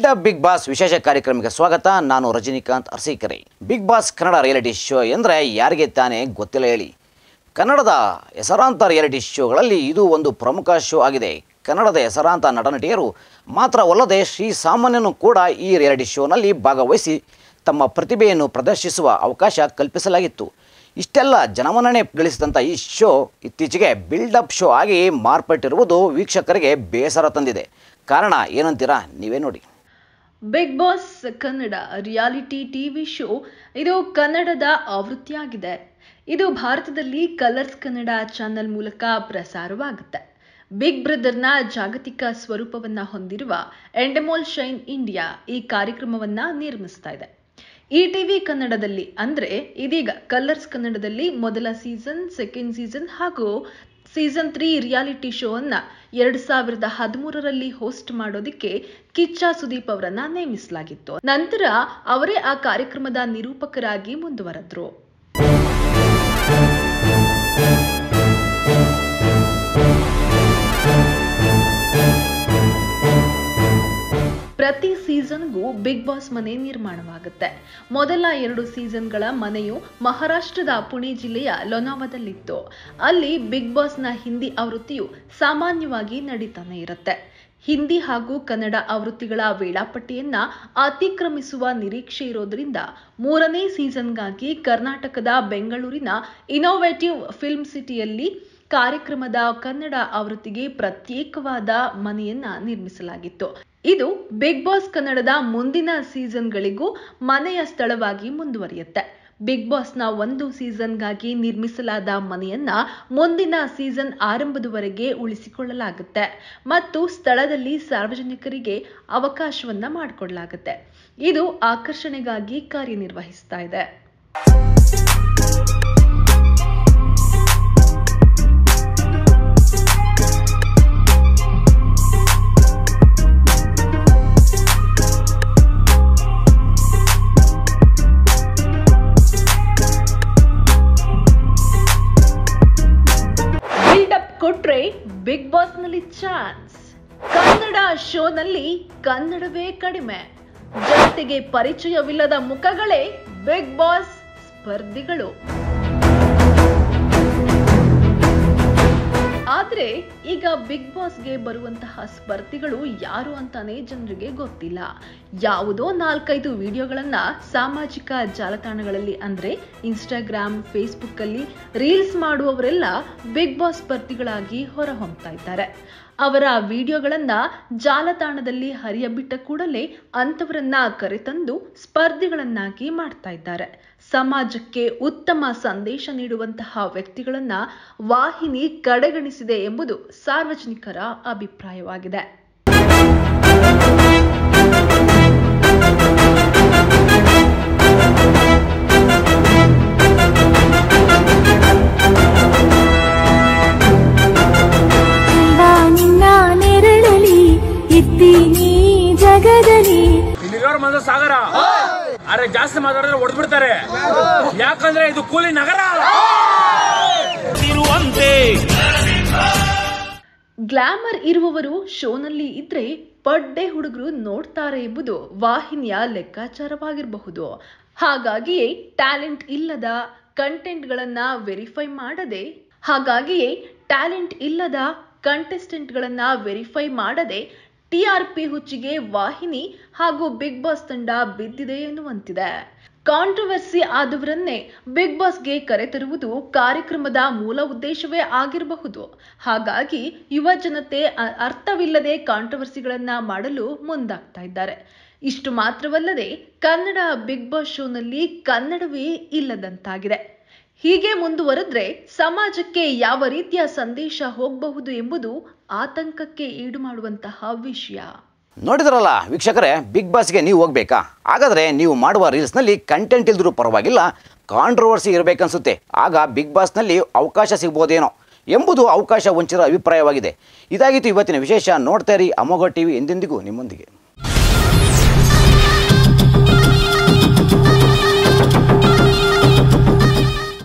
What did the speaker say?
build up big boss ವಿಶೇಷ ಕಾರ್ಯಕ್ರಮಕ್ಕೆ ಸ್ವಾಗತ ನಾನು Rajinikanth Arasikere Bigg Boss Kannada reality show ಎಂದರೆ ಯಾರಿಗೆ ತಾನೇ ಗೊತ್ತಿಲ್ಲ ಹೇಳಿ ಕನ್ನಡದ ಹೆಸರಾಂತ ರಿಯಾಲಿಟಿ ಶೋಗಳಲ್ಲಿ ಇದು ಒಂದು ಪ್ರಮುಖ ಶೋ ಆಗಿದೆ ಕನ್ನಡದ ಹೆಸರಾಂತ ನಟನಟಿಯರು ಮಾತ್ರವಲ್ಲದೆ ಶ್ರೀ ಸಾಮಾನ್ಯನು ಕೂಡ ಈ ರಿಯಾಲಿಟಿ ಶೋನಲ್ಲಿ ಭಾಗವಹಿಸಿ ತಮ್ಮ ಪ್ರತಿಭೆಯನ್ನು ಪ್ರದರ್ಶಿಸುವ ಅವಕಾಶ ಕಲ್ಪಿಸಲಾಗಿತ್ತು ಇಷ್ಟೆಲ್ಲ ಜನಮನ್ನಣೆ ಗಳಿಸಿದಂಥ ಈ ಶೋ ಇತ್ತೀಚೆಗೆ ಬಿಲ್ಡಪ್ ಶೋ ಆಗಿ ಮಾರ್ಪಟ್ಟಿರುವುದು ವೀಕ್ಷಕರಿಗೆ ಬೇಸರ ತಂದಿದೆ ಕಾರಣ ಏನಂತೀರಾ ನೀವೇ ನೋಡಿ Bigg Boss Kannada reality TV show ಇದು ಕನ್ನಡದ ಆವೃತ್ತಿಯಾಗಿದೆ ಇದು ಭಾರತದಲ್ಲಿ ಕಲರ್ಸ್ ಕನ್ನಡ ಚಾನೆಲ್ ಮೂಲಕ ಪ್ರಸಾರವಾಗುತ್ತೆ ಬಿಗ್ ಬ್ರದರ್ನ ಜಾಗತಿಕ ಸ್ವರೂಪವನ್ನ ಹೊಂದಿರುವ ಎಂಡಮೋಲ್ ಶೈನ್ ಇಂಡಿಯಾ ಈ ಕಾರ್ಯಕ್ರಮವನ್ನ ನಿರ್ಮಿಸ್ತಾ ಇದೆ ಈ ಟಿವಿ ಕನ್ನಡದಲ್ಲಿ ಅಂದ್ರೆ ಇದೀಗ ಕಲರ್ಸ್ ಕನ್ನಡದಲ್ಲಿ ಮೊದಲ ಸೀಸನ್ ಸೆಕೆಂಡ್ ಸೀಸನ್ ಹಾಗೂ ಸೀಸನ್ ತ್ರೀ ರಿಯಾಲಿಟಿ ಶೋ ಅನ್ನ ಎರಡ್ ಸಾವಿರದ ಹದಿಮೂರರಲ್ಲಿ ಹೋಸ್ಟ್ ಮಾಡೋದಿಕ್ಕೆ ಕಿಚ್ಚ ಸುದೀಪ್ ಅವರನ್ನ ನೇಮಿಸಲಾಗಿತ್ತು ನಂತರ ಅವರೇ ಆ ಕಾರ್ಯಕ್ರಮದ ನಿರೂಪಕರಾಗಿ ಮುಂದುವರೆದ್ರು ಪ್ರತಿ ಸೀಸನ್ಗೂ ಬಿಗ್ ಬಾಸ್ ಮನೆ ನಿರ್ಮಾಣವಾಗುತ್ತೆ ಮೊದಲ ಎರಡು ಸೀಸನ್ಗಳ ಮನೆಯು ಮಹಾರಾಷ್ಟ್ರದ ಪುಣೆ ಜಿಲ್ಲೆಯ ಲೊನಾವದಲ್ಲಿತ್ತು ಅಲ್ಲಿ ಬಿಗ್ ಬಾಸ್ನ ಹಿಂದಿ ಆವೃತ್ತಿಯು ಸಾಮಾನ್ಯವಾಗಿ ನಡೀತಾನೆ ಇರುತ್ತೆ ಹಿಂದಿ ಹಾಗೂ ಕನ್ನಡ ಆವೃತ್ತಿಗಳ ವೇಳಾಪಟ್ಟಿಯನ್ನ ಅತಿಕ್ರಮಿಸುವ ನಿರೀಕ್ಷೆ ಇರೋದ್ರಿಂದ ಮೂರನೇ ಸೀಸನ್ಗಾಗಿ ಕರ್ನಾಟಕದ ಬೆಂಗಳೂರಿನ ಇನೋವೇಟಿವ್ ಫಿಲ್ಮ್ ಸಿಟಿಯಲ್ಲಿ ಕಾರ್ಯಕ್ರಮದ ಕನ್ನಡ ಆವೃತ್ತಿಗೆ ಪ್ರತ್ಯೇಕವಾದ ಮನೆಯನ್ನ ನಿರ್ಮಿಸಲಾಗಿತ್ತು ಇದು ಬಿಗ್ ಬಾಸ್ ಕನ್ನಡದ ಮುಂದಿನ ಸೀಸನ್ಗಳಿಗೂ ಮನೆಯ ಸ್ಥಳವಾಗಿ ಮುಂದುವರಿಯುತ್ತೆ ಬಿಗ್ ಬಾಸ್ನ ಒಂದು ಸೀಸನ್ಗಾಗಿ ನಿರ್ಮಿಸಲಾದ ಮನೆಯನ್ನ ಮುಂದಿನ ಸೀಸನ್ ಆರಂಭದವರೆಗೆ ಉಳಿಸಿಕೊಳ್ಳಲಾಗುತ್ತೆ ಮತ್ತು ಸ್ಥಳದಲ್ಲಿ ಸಾರ್ವಜನಿಕರಿಗೆ ಅವಕಾಶವನ್ನ ಮಾಡಿಕೊಡಲಾಗುತ್ತೆ ಇದು ಆಕರ್ಷಣೆಗಾಗಿ ಕಾರ್ಯನಿರ್ವಹಿಸ್ತಾ ಇದೆ ಬಿಲ್ಡಪ್ ಕೊಟ್ರೆ ಬಿಗ್ ಬಾಸ್ ನಲ್ಲಿ ಚಾನ್ಸ್ ಕನ್ನಡ ಶೋನಲ್ಲಿ ಕನ್ನಡವೇ ಕಡಿಮೆ ಜನತೆಗೆ ಪರಿಚಯವಿಲ್ಲದ ಮುಖಗಳೇ ಬಿಗ್ ಬಾಸ್ ಸ್ಪರ್ಧಿಗಳು ಆದ್ರೆ ಈಗ ಬಿಗ್ ಬಾಸ್ಗೆ ಬರುವಂತಹ ಸ್ಪರ್ಧಿಗಳು ಯಾರು ಅಂತಾನೆ ಜನರಿಗೆ ಗೊತ್ತಿಲ್ಲ ಯಾವುದೋ ನಾಲ್ಕೈದು ವಿಡಿಯೋಗಳನ್ನ ಸಾಮಾಜಿಕ ಜಾಲತಾಣಗಳಲ್ಲಿ ಅಂದ್ರೆ ಇನ್ಸ್ಟಾಗ್ರಾಮ್ ಫೇಸ್ಬುಕ್ ಅಲ್ಲಿ ರೀಲ್ಸ್ ಮಾಡುವವರೆಲ್ಲ ಬಿಗ್ ಬಾಸ್ ಸ್ಪರ್ಧಿಗಳಾಗಿ ಹೊರಹೊಮ್ತಾ ಇದ್ದಾರೆ ಅವರ ವಿಡಿಯೋಗಳನ್ನ ಜಾಲತಾಣದಲ್ಲಿ ಹರಿಯಬಿಟ್ಟ ಕೂಡಲೇ ಅಂಥವರನ್ನ ಕರೆತಂದು ಸ್ಪರ್ಧಿಗಳನ್ನಾಗಿ ಮಾಡ್ತಾ ಇದ್ದಾರೆ ಸಮಾಜಕ್ಕೆ ಉತ್ತಮ ಸಂದೇಶ ನೀಡುವಂತಹ ವ್ಯಕ್ತಿಗಳನ್ನ ವಾಹಿನಿ ಕಡೆಗಣಿಸಿದೆ ಎಂಬುದು ಸಾರ್ವಜನಿಕರ ಅಭಿಪ್ರಾಯವಾಗಿದೆ ಎಲ್ಲ ನಿನ್ನ ನೆರಳಲಿ ಇದ್ದೀನಿ ಜಗದಲ್ಲಿ ಇಲ್ಲಿರೋರು ಮಂದ ಸಾಗರ ಅರೆ ಜಾಸ್ತಿ ಮಾತಾಡಿದ್ರೆ ಹೊಡೆದ್ಬಿಡ್ತಾರೆ ಯಾಕಂದ್ರೆ ಇದು ಕೂಲಿ ನಗರ ಇರುವಂತೆ ಗ್ಲಾಮರ್ ಇರುವವರು ಶೋನಲ್ಲಿ ಇದ್ರೆ ಬಡ್ಡೆ ಹುಡುಗರು ನೋಡ್ತಾರೆ ಎಂಬುದು ವಾಹಿನಿಯ ಲೆಕ್ಕಾಚಾರವಾಗಿರಬಹುದು ಹಾಗಾಗಿಯೇ ಟ್ಯಾಲೆಂಟ್ ಇಲ್ಲದ ಕಂಟೆಂಟ್ಗಳನ್ನ ವೆರಿಫೈ ಮಾಡದೆ ಹಾಗಾಗಿಯೇ ಟ್ಯಾಲೆಂಟ್ ಇಲ್ಲದ ಕಂಟೆಸ್ಟೆಂಟ್ಗಳನ್ನ ವೆರಿಫೈ ಮಾಡದೆ ಟಿಆರ್ಪಿ ಹುಚ್ಚಿಗೆ ವಾಹಿನಿ ಹಾಗೂ ಬಿಗ್ ಬಾಸ್ ತಂಡ ಬಿದ್ದಿದೆ ಎನ್ನುವಂತಿದೆ ಕಾಂಟ್ರವರ್ಸಿ ಆದವರನ್ನೇ ಬಿಗ್ ಬಾಸ್ಗೆ ಕರೆತರುವುದು ಕಾರ್ಯಕ್ರಮದ ಮೂಲ ಉದ್ದೇಶವೇ ಆಗಿರಬಹುದು ಹಾಗಾಗಿ ಯುವ ಜನತೆ ಅ- ಅರ್ಥವಿಲ್ಲದೆ ಕಾಂಟ್ರವರ್ಸಿಗಳನ್ನ ಮಾಡಲು ಮುಂದಾಗ್ತಾ ಇದ್ದಾರೆ ಇಷ್ಟು ಮಾತ್ರವಲ್ಲದೆ ಕನ್ನಡ ಬಿಗ್ ಬಾಸ್ ಶೋನಲ್ಲಿ ಕನ್ನಡವೇ ಇಲ್ಲದಂತಾಗಿದೆ ಹೀಗೆ ಮುಂದುವರೆದ್ರೆ ಸಮಾಜಕ್ಕೆ ಯಾವ ರೀತಿಯ ಸಂದೇಶ ಹೋಗಬಹುದು ಎಂಬುದು ಆತಂಕಕ್ಕೆ ಈಡು ಮಾಡುವಂತಹ ವಿಷಯ ನೋಡಿದ್ರಲ್ಲ ವೀಕ್ಷಕರೇ ಬಿಗ್ ಬಾಸ್ಗೆ ನೀವು ಹೋಗ್ಬೇಕಾ ಹಾಗಾದರೆ ನೀವು ಮಾಡುವ ರೀಲ್ಸ್ನಲ್ಲಿ ಕಂಟೆಂಟ್ ಇಲ್ದರೂ ಪರವಾಗಿಲ್ಲ ಕಾಂಟ್ರವರ್ಸಿ ಇರಬೇಕನ್ಸುತ್ತೆ ಆಗ ಬಿಗ್ ಬಾಸ್ನಲ್ಲಿ ಅವಕಾಶ ಸಿಗ್ಬೋದೇನೋ ಎಂಬುದು ಅವಕಾಶ ವಂಚಿತರ ಅಭಿಪ್ರಾಯವಾಗಿದೆ ಇದಾಗಿತ್ತು ಇವತ್ತಿನ ವಿಶೇಷ ನೋಡ್ತಾ ಇರಿ ಅಮೋಘ ಟಿವಿ ಎಂದೆಂದಿಗೂ ನಿಮ್ಮೊಂದಿಗೆ